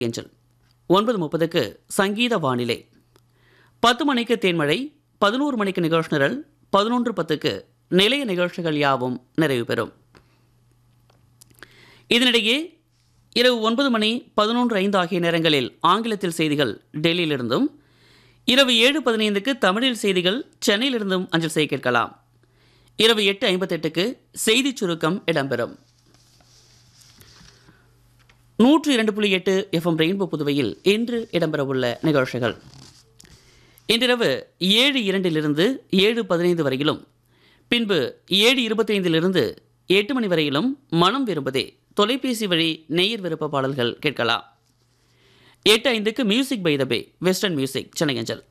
angel ஒன்பது முப்பதுக்கு சங்கீத வானிலை பத்து மணிக்கு தேன்மழை பதினோரு மணிக்கு நிகழ்ச்சி நிரல் பதினொன்று பத்துக்கு நிலைய நிகழ்ச்சிகள் யாவும் நிறைவு பெறும் இதனிடையே இரவு ஒன்பது மணி பதினொன்று ஐந்து ஆகிய நேரங்களில் ஆங்கிலத்தில் செய்திகள் டெல்லியிலிருந்தும் இரவு ஏழு பதினைந்துக்கு தமிழில் செய்திகள் சென்னையிலிருந்தும் அஞ்சல் செய்ய கேட்கலாம் இரவு எட்டு ஐம்பத்தெட்டுக்கு செய்திச் சுருக்கம் இடம்பெறும் நூற்று இரண்டு புள்ளி எட்டு எஃப்எம் ரெயின்போ புதுவையில் இன்று இடம்பெறவுள்ள நிகழ்ச்சிகள் இன்றிரவு ஏழு இரண்டிலிருந்து ஏழு பதினைந்து வரையிலும் பின்பு ஏழு இருபத்தைந்திலிருந்து எட்டு மணி வரையிலும் மனம் விரும்புதே தொலைபேசி வழி நேயர் விருப்ப பாடல்கள் கேட்கலாம் எட்டு ஐந்துக்கு music by the bay western music Chennai அஞ்சல்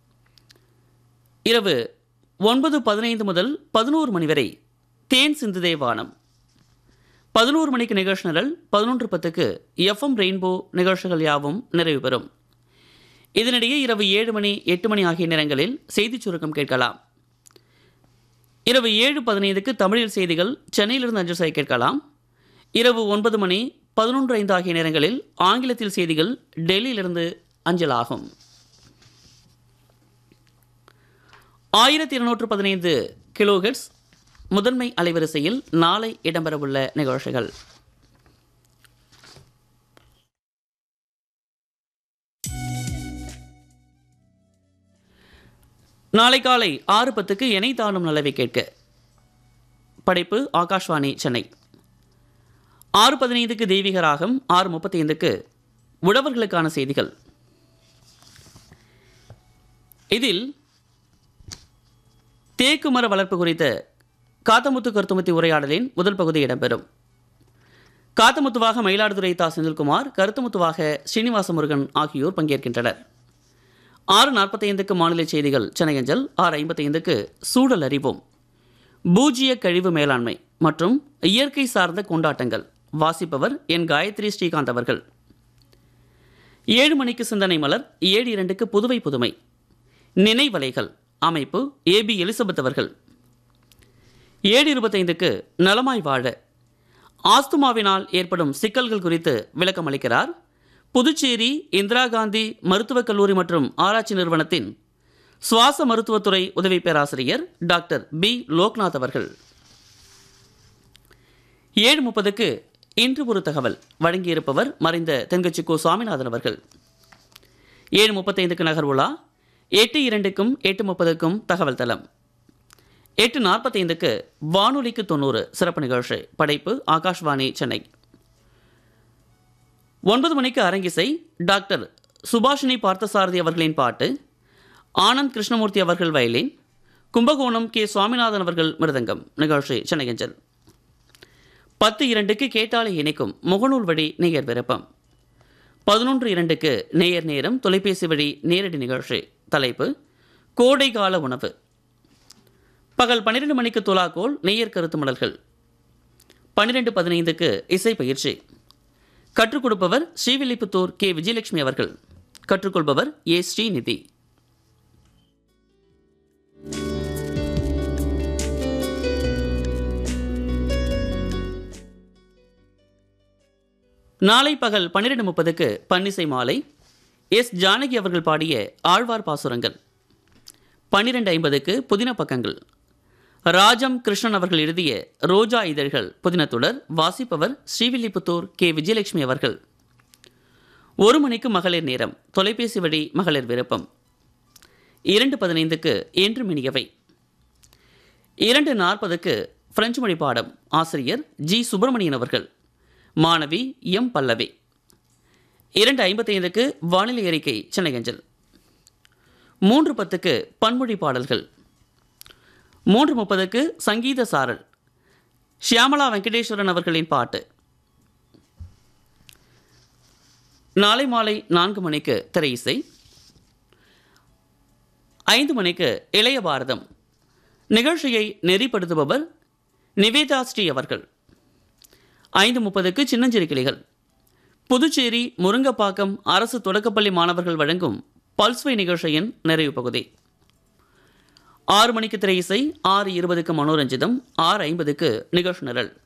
இரவு ஒன்பது பதினைந்து முதல் பதினோரு மணி வரை தேன் சிந்துதே வானம் பதினோரு மணிக்கு நிகழ்ச்சி நிரல் பதினொன்று பத்துக்கு எஃப்எம் ரெயின்போ நிகழ்ச்சிகள் யாவும் நிறைவு பெறும் இதனிடையே இரவு ஏழு மணி எட்டு மணி ஆகிய நேரங்களில் செய்திச் சுருக்கம் கேட்கலாம் இரவு ஏழு பதினைந்துக்கு தமிழில் செய்திகள் சென்னையிலிருந்து அஞ்சல் செய்ய கேட்கலாம் இரவு ஒன்பது மணி பதினொன்று ஐந்து ஆகிய நேரங்களில் ஆங்கிலத்தில் செய்திகள் டெல்லியிலிருந்து அஞ்சல் ஆகும் ஆயிரத்தி இருநூற்று பதினைந்து கிலோஹெட்ஸ் முதன்மை அலைவரிசையில் நாளை இடம்பெறவுள்ள நிகழ்ச்சிகள் நாளை காலை ஆறு பத்துக்கு எனை தானும் நலவை கேட்க படைப்பு ஆகாஷ்வாணி சென்னை ஆறு பதினைந்துக்கு தெய்வீக ராகம் ஆறு முப்பத்தி ஐந்துக்கு உழவர்களுக்கான செய்திகள் இதில் தேக்கு மர வளர்ப்பு குறித்த காத்தமுத்து கருத்துமுத்தி உரையாடலின் முதல் பகுதி இடம்பெறும் காத்தமுத்துவாக மயிலாடுதுறை தா செந்தில்குமார் கருத்துமுத்துவாக ஸ்ரீனிவாச முருகன் ஆகியோர் பங்கேற்கின்றனர் ஆறு நாற்பத்தைந்துக்கு மாநில செய்திகள் சென்னையஞ்சல் ஆறு ஐம்பத்தைந்துக்கு சூழல் அறிவோம் பூஜ்ய கழிவு மேலாண்மை மற்றும் இயற்கை சார்ந்த கொண்டாட்டங்கள் வாசிப்பவர் என் காயத்ரி ஸ்ரீகாந்த் அவர்கள் ஏழு மணிக்கு சிந்தனை மலர் ஏழு இரண்டுக்கு புதுவை புதுமை நினைவலைகள் அமைப்பு ஏபி எலிசபெத் அவர்கள் ஏழு இருபத்தைந்துக்கு நலமாய் வாழ ஆஸ்துமாவினால் ஏற்படும் சிக்கல்கள் குறித்து விளக்கம் அளிக்கிறார் புதுச்சேரி இந்திரா காந்தி மருத்துவக் கல்லூரி மற்றும் ஆராய்ச்சி நிறுவனத்தின் சுவாச மருத்துவத்துறை உதவி பேராசிரியர் டாக்டர் பி லோக்நாத் அவர்கள் ஏழு முப்பதுக்கு இன்று ஒரு தகவல் வழங்கியிருப்பவர் மறைந்த தென்கட்சி கோ சுவாமிநாதன் அவர்கள் ஏழு முப்பத்தைந்துக்கு நகர்வுலா எட்டு இரண்டுக்கும் எட்டு முப்பதுக்கும் தகவல் தளம் எட்டு நாற்பத்தைந்துக்கு வானொலிக்கு தொண்ணூறு சிறப்பு நிகழ்ச்சி படைப்பு ஆகாஷ்வாணி சென்னை ஒன்பது மணிக்கு அரங்கிசை டாக்டர் சுபாஷினி பார்த்தசாரதி அவர்களின் பாட்டு ஆனந்த் கிருஷ்ணமூர்த்தி அவர்கள் வயலின் கும்பகோணம் கே சுவாமிநாதன் அவர்கள் மிருதங்கம் நிகழ்ச்சி சென்னையஞ்சல் பத்து இரண்டுக்கு கேட்டாலை இணைக்கும் முகநூல் வழி நேயர் விருப்பம் பதினொன்று இரண்டுக்கு நேயர் நேரம் தொலைபேசி வழி நேரடி நிகழ்ச்சி தலைப்பு கோடை கால உணவு பகல் பன்னிரெண்டு மணிக்கு துலாக்கோல் நேயர் கருத்து மலர்கள் பன்னிரெண்டு பதினைந்துக்கு இசை பயிற்சி கற்றுக் கொடுப்பவர் ஸ்ரீவில்லிபுத்தூர் கே விஜயலட்சுமி அவர்கள் கற்றுக்கொள்பவர் ஏ ஸ்ரீநிதி நாளை பகல் பன்னிரெண்டு முப்பதுக்கு பன்னிசை மாலை எஸ் ஜானகி அவர்கள் பாடிய ஆழ்வார் பாசுரங்கள் பன்னிரெண்டு ஐம்பதுக்கு புதின பக்கங்கள் ராஜம் கிருஷ்ணன் அவர்கள் எழுதிய ரோஜா இதழ்கள் புதினத்துடர் வாசிப்பவர் ஸ்ரீவில்லிபுத்தூர் கே விஜயலட்சுமி அவர்கள் ஒரு மணிக்கு மகளிர் நேரம் தொலைபேசி வழி மகளிர் விருப்பம் இரண்டு பதினைந்துக்கு என்று மினியவை இரண்டு நாற்பதுக்கு பிரெஞ்சு மொழி பாடம் ஆசிரியர் ஜி சுப்பிரமணியன் அவர்கள் மாணவி எம் பல்லவி இரண்டு ஐம்பத்தைந்துக்கு வானிலை அறிக்கை சென்னையஞ்சல் மூன்று பத்துக்கு பன்மொழி பாடல்கள் மூன்று முப்பதுக்கு சங்கீத சாரல் ஷியாமலா வெங்கடேஸ்வரன் அவர்களின் பாட்டு நாளை மாலை நான்கு மணிக்கு திரை இசை ஐந்து மணிக்கு இளைய பாரதம் நிகழ்ச்சியை நெறிப்படுத்துபவர் நிவேதா ஸ்ரீ அவர்கள் ஐந்து முப்பதுக்கு சின்னஞ்சிறு கிளிகள் புதுச்சேரி முருங்கப்பாக்கம் அரசு தொடக்கப்பள்ளி மாணவர்கள் வழங்கும் பல்ஸ்வை நிகழ்ச்சியின் நிறைவு பகுதி ஆறு மணிக்கு திரை இசை ஆறு இருபதுக்கு மனோரஞ்சிதம் ஆறு ஐம்பதுக்கு நிகழ்ச்சி நிரல்